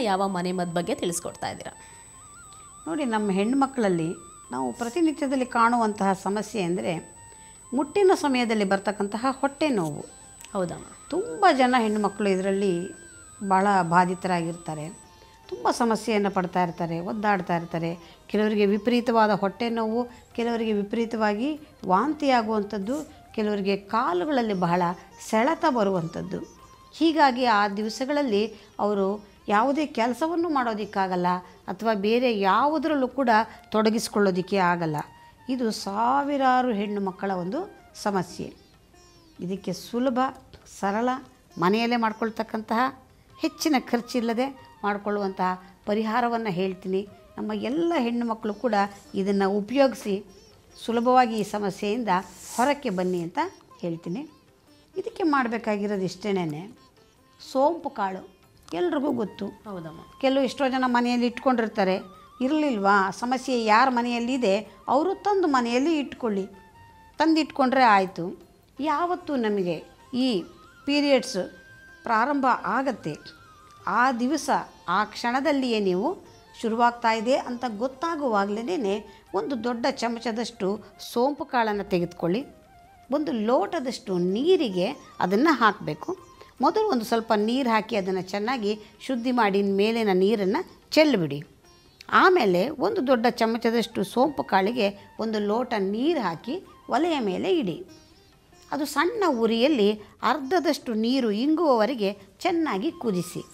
ಯಾವ ಮನೆಮದ್ದು ಬಗ್ಗೆ ತಿಳಿಸ್ಕೊಡ್ತಾ ಇದ್ದೀರಾ ನೋಡಿ ನಮ್ಮ ಹೆಣ್ಣುಮಕ್ಕಳಲ್ಲಿ ನಾವು ಪ್ರತಿನಿತ್ಯದಲ್ಲಿ ಕಾಣುವಂತಹ ಸಮಸ್ಯೆ ಅಂದರೆ ಮುಟ್ಟಿನ ಸಮಯದಲ್ಲಿ ಬರ್ತಕ್ಕಂತಹ ಹೊಟ್ಟೆ ನೋವು ಹೌದಮ್ಮ ತುಂಬ ಜನ ಹೆಣ್ಣುಮಕ್ಕಳು ಇದರಲ್ಲಿ ಭಾಳ ಬಾಧಿತರಾಗಿರ್ತಾರೆ ತುಂಬ ಸಮಸ್ಯೆಯನ್ನು ಪಡ್ತಾ ಇರ್ತಾರೆ ಒದ್ದಾಡ್ತಾ ಇರ್ತಾರೆ ಕೆಲವರಿಗೆ ವಿಪರೀತವಾದ ಹೊಟ್ಟೆ ನೋವು ಕೆಲವರಿಗೆ ವಿಪರೀತವಾಗಿ ವಾಂತಿಯಾಗುವಂಥದ್ದು ಕೆಲವರಿಗೆ ಕಾಲುಗಳಲ್ಲಿ ಬಹಳ ಸೆಳೆತ ಬರುವಂಥದ್ದು ಹೀಗಾಗಿ ಆ ದಿವಸಗಳಲ್ಲಿ ಅವರು ಯಾವುದೇ ಕೆಲಸವನ್ನು ಮಾಡೋದಕ್ಕಾಗಲ್ಲ ಅಥವಾ ಬೇರೆ ಯಾವುದರಲ್ಲೂ ಕೂಡ ತೊಡಗಿಸ್ಕೊಳ್ಳೋದಕ್ಕೆ ಆಗಲ್ಲ ಇದು ಸಾವಿರಾರು ಹೆಣ್ಣು ಮಕ್ಕಳ ಒಂದು ಸಮಸ್ಯೆ ಇದಕ್ಕೆ ಸುಲಭ ಸರಳ ಮನೆಯಲ್ಲೇ ಮಾಡ್ಕೊಳ್ತಕ್ಕಂತಹ ಹೆಚ್ಚಿನ ಖರ್ಚಿಲ್ಲದೆ ಮಾಡಿಕೊಳ್ಳುವಂತಹ ಪರಿಹಾರವನ್ನು ಹೇಳ್ತೀನಿ ನಮ್ಮ ಎಲ್ಲ ಹೆಣ್ಣು ಮಕ್ಕಳು ಕೂಡ ಇದನ್ನು ಉಪಯೋಗಿಸಿ ಸುಲಭವಾಗಿ ಈ ಸಮಸ್ಯೆಯಿಂದ ಹೊರಕ್ಕೆ ಬನ್ನಿ ಅಂತ ಹೇಳ್ತೀನಿ ಇದಕ್ಕೆ ಮಾಡಬೇಕಾಗಿರೋದು ಇಷ್ಟೇನೆ ಸೋಂಪು ಕಾಳು ಎಲ್ರಿಗೂ ಗೊತ್ತು ಹೌದಮ್ಮ ಕೆಲವು ಎಷ್ಟೋ ಜನ ಮನೆಯಲ್ಲಿ ಇಟ್ಕೊಂಡಿರ್ತಾರೆ ಇರಲಿಲ್ವಾ ಸಮಸ್ಯೆ ಯಾರ ಮನೆಯಲ್ಲಿದೆ ಅವರು ತಂದು ಮನೆಯಲ್ಲಿ ಇಟ್ಕೊಳ್ಳಿ ತಂದು ಇಟ್ಕೊಂಡ್ರೆ ಆಯಿತು ಯಾವತ್ತು ನಮಗೆ ಈ ಪೀರಿಯಡ್ಸ್ ಪ್ರಾರಂಭ ಆಗತ್ತೆ ಆ ದಿವಸ ಆ ಕ್ಷಣದಲ್ಲಿಯೇ ನೀವು ಶುರುವಾಗ್ತಾ ಇದೆ ಅಂತ ಗೊತ್ತಾಗುವಾಗಲೇ ಒಂದು ದೊಡ್ಡ ಚಮಚದಷ್ಟು ಸೋಂಪು ಕಾಳನ್ನು ತೆಗೆದುಕೊಳ್ಳಿ ಒಂದು ಲೋಟದಷ್ಟು ನೀರಿಗೆ ಅದನ್ನು ಹಾಕಬೇಕು ಮೊದಲು ಒಂದು ಸ್ವಲ್ಪ ನೀರು ಹಾಕಿ ಅದನ್ನು ಚೆನ್ನಾಗಿ ಶುದ್ಧಿ ಮಾಡಿ ಮೇಲಿನ ನೀರನ್ನು ಚೆಲ್ಲಿಬಿಡಿ ಆಮೇಲೆ ಒಂದು ದೊಡ್ಡ ಚಮಚದಷ್ಟು ಸೋಂಪು ಕಾಳಿಗೆ ಒಂದು ಲೋಟ ನೀರು ಹಾಕಿ ಒಲೆಯ ಮೇಲೆ ಇಡಿ ಅದು ಸಣ್ಣ ಉರಿಯಲ್ಲಿ ಅರ್ಧದಷ್ಟು ನೀರು ಇಂಗುವವರೆಗೆ ಚೆನ್ನಾಗಿ ಕುದಿಸಿ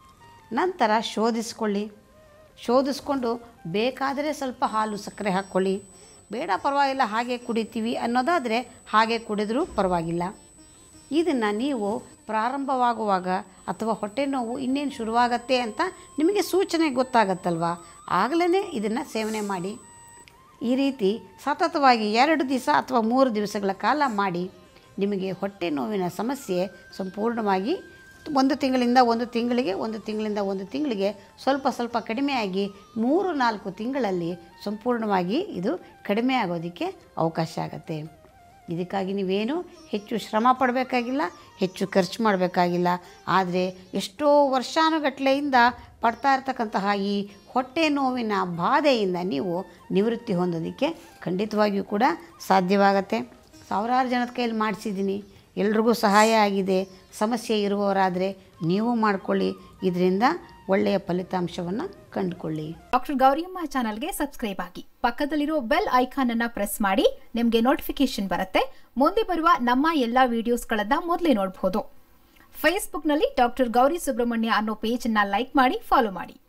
ನಂತರ ಶೋಧಿಸ್ಕೊಳ್ಳಿ ಶೋಧಿಸ್ಕೊಂಡು ಬೇಕಾದರೆ ಸ್ವಲ್ಪ ಹಾಲು ಸಕ್ಕರೆ ಹಾಕ್ಕೊಳ್ಳಿ ಬೇಡ ಪರವಾಗಿಲ್ಲ ಹಾಗೆ ಕುಡಿತೀವಿ ಅನ್ನೋದಾದರೆ ಹಾಗೆ ಕುಡಿದ್ರೂ ಪರವಾಗಿಲ್ಲ ಇದನ್ನು ನೀವು ಪ್ರಾರಂಭವಾಗುವಾಗ ಅಥವಾ ಹೊಟ್ಟೆ ನೋವು ಇನ್ನೇನು ಶುರುವಾಗತ್ತೆ ಅಂತ ನಿಮಗೆ ಸೂಚನೆ ಗೊತ್ತಾಗತ್ತಲ್ವ ಆಗಲೇ ಇದನ್ನು ಸೇವನೆ ಮಾಡಿ ಈ ರೀತಿ ಸತತವಾಗಿ ಎರಡು ದಿವಸ ಅಥವಾ ಮೂರು ದಿವಸಗಳ ಕಾಲ ಮಾಡಿ ನಿಮಗೆ ಹೊಟ್ಟೆ ನೋವಿನ ಸಮಸ್ಯೆ ಸಂಪೂರ್ಣವಾಗಿ ಒಂದು ತಿಂಗಳಿಂದ ಒಂದು ತಿಂಗಳಿಗೆ ಒಂದು ತಿಂಗಳಿಂದ ಒಂದು ತಿಂಗಳಿಗೆ ಸ್ವಲ್ಪ ಸ್ವಲ್ಪ ಕಡಿಮೆಯಾಗಿ ಮೂರು ನಾಲ್ಕು ತಿಂಗಳಲ್ಲಿ ಸಂಪೂರ್ಣವಾಗಿ ಇದು ಕಡಿಮೆ ಆಗೋದಕ್ಕೆ ಅವಕಾಶ ಆಗುತ್ತೆ ಇದಕ್ಕಾಗಿ ನೀವೇನು ಹೆಚ್ಚು ಶ್ರಮ ಪಡಬೇಕಾಗಿಲ್ಲ ಹೆಚ್ಚು ಖರ್ಚು ಮಾಡಬೇಕಾಗಿಲ್ಲ ಆದರೆ ಎಷ್ಟೋ ವರ್ಷಾನುಗಟ್ಲೆಯಿಂದ ಪಡ್ತಾ ಇರ್ತಕ್ಕಂತಹ ಈ ಹೊಟ್ಟೆ ನೋವಿನ ಬಾಧೆಯಿಂದ ನೀವು ನಿವೃತ್ತಿ ಹೊಂದೋದಕ್ಕೆ ಖಂಡಿತವಾಗಿಯೂ ಕೂಡ ಸಾಧ್ಯವಾಗತ್ತೆ ಸಾವಿರಾರು ಜನದ ಕೈಯಲ್ಲಿ ಮಾಡಿಸಿದ್ದೀನಿ ಎಲ್ರಿಗೂ ಸಹಾಯ ಆಗಿದೆ ಸಮಸ್ಯೆ ಇರುವವರಾದರೆ ನೀವು ಮಾಡಿಕೊಳ್ಳಿ ಇದರಿಂದ ಒಳ್ಳೆಯ ಫಲಿತಾಂಶವನ್ನು ಕಂಡುಕೊಳ್ಳಿ ಡಾಕ್ಟರ್ ಗೌರಿಯಮ್ಮ ಚಾನಲ್ಗೆ ಸಬ್ಸ್ಕ್ರೈಬ್ ಆಗಿ ಪಕ್ಕದಲ್ಲಿರೋ ಬೆಲ್ ಐಕಾನ್ ಅನ್ನ ಪ್ರೆಸ್ ಮಾಡಿ ನಿಮಗೆ ನೋಟಿಫಿಕೇಶನ್ ಬರುತ್ತೆ ಮುಂದೆ ಬರುವ ನಮ್ಮ ಎಲ್ಲಾ ವಿಡಿಯೋಸ್ಗಳನ್ನ ಮೊದಲೇ ನೋಡಬಹುದು ಫೇಸ್ಬುಕ್ನಲ್ಲಿ ಡಾಕ್ಟರ್ ಗೌರಿ ಸುಬ್ರಹ್ಮಣ್ಯ ಅನ್ನೋ ಪೇಜ್ ಅನ್ನ ಲೈಕ್ ಮಾಡಿ ಫಾಲೋ ಮಾಡಿ